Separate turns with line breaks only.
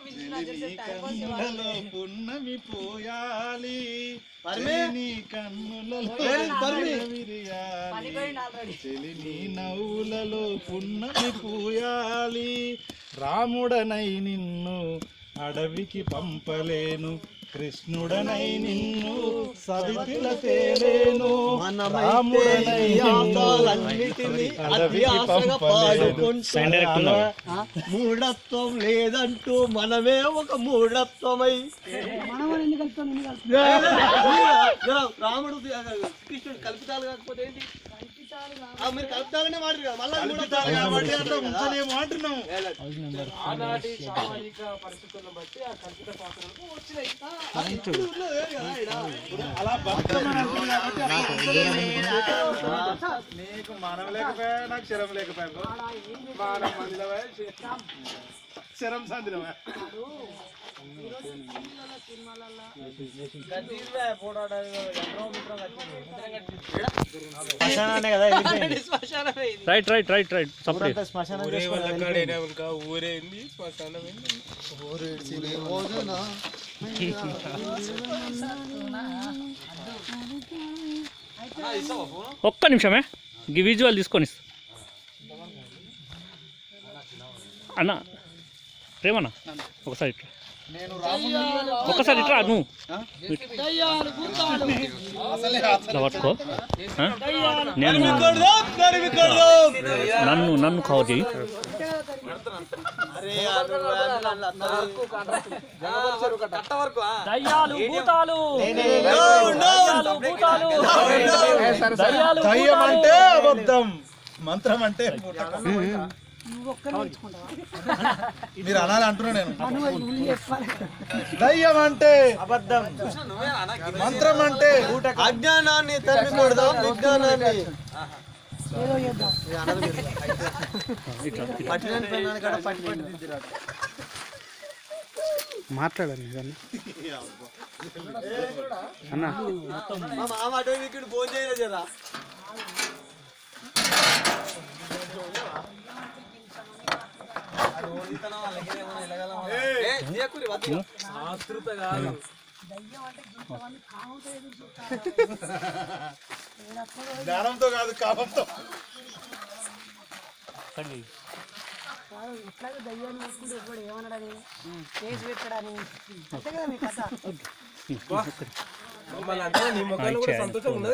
కన్నులలో పున్నమి పోయాలి
పరమే.
నీ కన్నులలో
పరమే.
విరియాలి చెలి నీ నవ్వులలో పున్నమి పూయాలి రాముడనై నిన్ను అడవికి పంపలేను కృష్ణుడనై నిన్ను సవితిల తేలేను
మనమైతే
రాముడనై
ఈ
నిన్ను
ఆటలన్నిటినీ అతి
అడవికి
ఆశగా
పంపలేను
పాడుకుంటూ మూఢత్వం లేదంటూ మనమే ఒక మూఢత్వమై జర, జర, రాముడు కృష్ణుడు కల్పితాలు కాకపోతే ఏంటి ఆ, మీరు కల్పితాలనే వాడరు కదా మళ్ళీ
కలుపుతారు కాబట్టి అట్లా ఉంచలేము అంటున్నాం
ఆనాటి సామాజిక పరిస్థితులను బట్టి ఆ కల్పిత పాత్రలకు వచ్చినాయి
అలా బతుకమని అంటుంది కాబట్టి అట్లా ఉంచలేము. నీకు మనం లేకపోయా నాకు శరం లేకపోయా
మానవ మందిరమై
శరం సందిరమా
right right right right separate
ఊరే వాళ్ళ కాడైనా ఇంకా ఊరేంది శ్మశానం ఏంది
ఒక్క నిమిషమే ఈ విజువల్ తీసుకొని ఇస్తా. అన్న ప్రేమన్నా ఒకసారి ఇట్రా
నేను రాముని
ఒక్కసారి ఇట్రా నువ్వు ఇట్లా పట్టుకో ఆ? నేను నన్ను నన్ను కవర్ చేయి దయ్యాలు భూతాలు దయ్యాలు భూతాలు దయ్యాలు
దయ్యం అంటే అబద్ధం మంత్రం అంటే పూటకం. మీరు అనాలి అంటున్నా నేను దయ్యం అంటే అబద్ధం మంత్రం అంటే
అజ్ఞానాన్ని తరిమి కొడదాం విజ్ఞానాన్ని పట్టిన పెన్నాన్ని కూడా పట్టి పట్టి దిద్దిరాడు. మా మామ అటు ఇక్కడ ఫోన్ చేయలేదు జరా
జ్ఞానంతో కాదు కామంతో
మళ్ళీ అంటే నీ ముఖంలో కూడా సంతోషం ఉన్నది